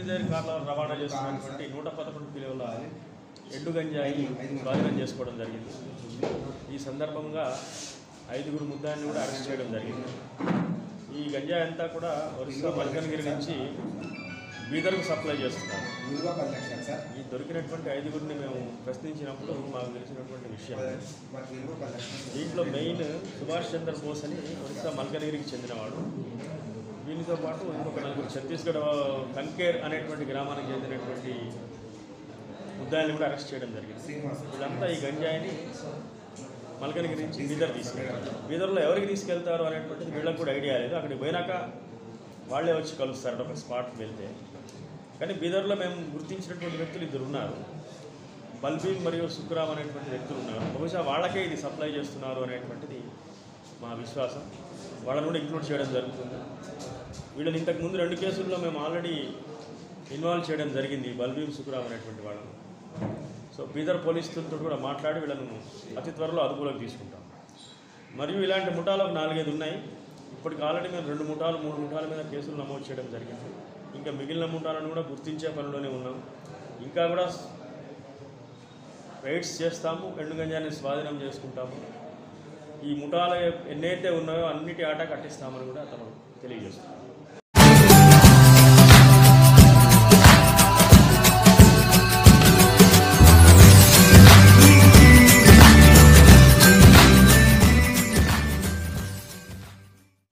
బయలుదేరి కార్ల రవాణా చేస్తున్నటువంటి నూట పదకొండు కిలోల ఎండు గంజాయి స్వాధీనం చేసుకోవడం జరిగింది ఈ సందర్భంగా ఐదుగురు ముద్దాయిని కూడా అరెస్ట్ చేయడం జరిగింది ఈ గంజాయి అంతా కూడా ఒరిస్సా మల్కనగిరి నుంచి బీదర్కు సప్లై చేస్తున్నారు విలువ పది లక్షలు సార్ ఈ దొరికినటువంటి ఐదుగురిని మేము ప్రశ్నించినప్పుడు మాకు తెలిసినటువంటి విషయం వాటి విలువ పది లక్షలు దీంట్లో మెయిన్ సుభాష్ చంద్ర బోస్ అని ఒరిస్సా మల్కనగిరికి చెందినవాడు వీనితో పాటు ఇంకొక నలుగురు ఛత్తీస్గఢ్ కంకేర్ అనేటువంటి గ్రామానికి చెందినటువంటి ముద్దాయిల్ని కూడా అరెస్ట్ చేయడం జరిగింది శ్రీనివాస్ వీళ్ళంతా ఈ గంజాయిని మల్కనగిరి నుంచి బీదర్ తీసుకెళ్తారు బీదర్లో ఎవరికి తీసుకెళ్తారు అనేటువంటిది వీళ్ళకి కూడా ఐడియా లేదు అక్కడికి పోయినాక వాళ్ళే వచ్చి కలుస్తారు ఒక స్పాట్కి వెళ్తే కానీ బీదర్లో మేము గుర్తించినటువంటి వ్యక్తులు ఇద్దరు ఉన్నారు బల్బీన్ మరియు సుఖ్రామ్ అనేటువంటి వ్యక్తులు ఉన్నారు బహుశా వాళ్ళకే ఇది సప్లై చేస్తున్నారు అనేటువంటిది మా విశ్వాసం వాళ్ళని కూడా ఇంక్లూడ్ చేయడం జరుగుతుంది వీళ్ళని ఇంతకు ముందు రెండు కేసుల్లో మేము ఆల్రెడీ ఇన్వాల్వ్ చేయడం జరిగింది బల్బీం సుఖ్రామ్ అనేటువంటి వాళ్ళని సో బీదర్ పోలీసులతో కూడా మాట్లాడి వీళ్ళను అతి త్వరలో అదుపులోకి తీసుకుంటాం మరియు ఇలాంటి ముఠాలు ఒక నాలుగైదు ఉన్నాయి ఇప్పటికి ఆల్రెడీ మేము రెండు ముఠాలు మూడు ముఠాల మీద కేసులు నమోదు చేయడం జరిగింది ఇంకా మిగిలిన ముఠాలను కూడా గుర్తించే పనిలోనే ఉన్నాం ఇంకా కూడా రైడ్స్ చేస్తాము ఎండు గంజాన్ని స్వాధీనం చేసుకుంటాము ఈ ముఠాలు ఎన్నైతే ఉన్నాయో అన్నిటి ఆట కట్టిస్తామని కూడా అతను తెలియజేస్తున్నాం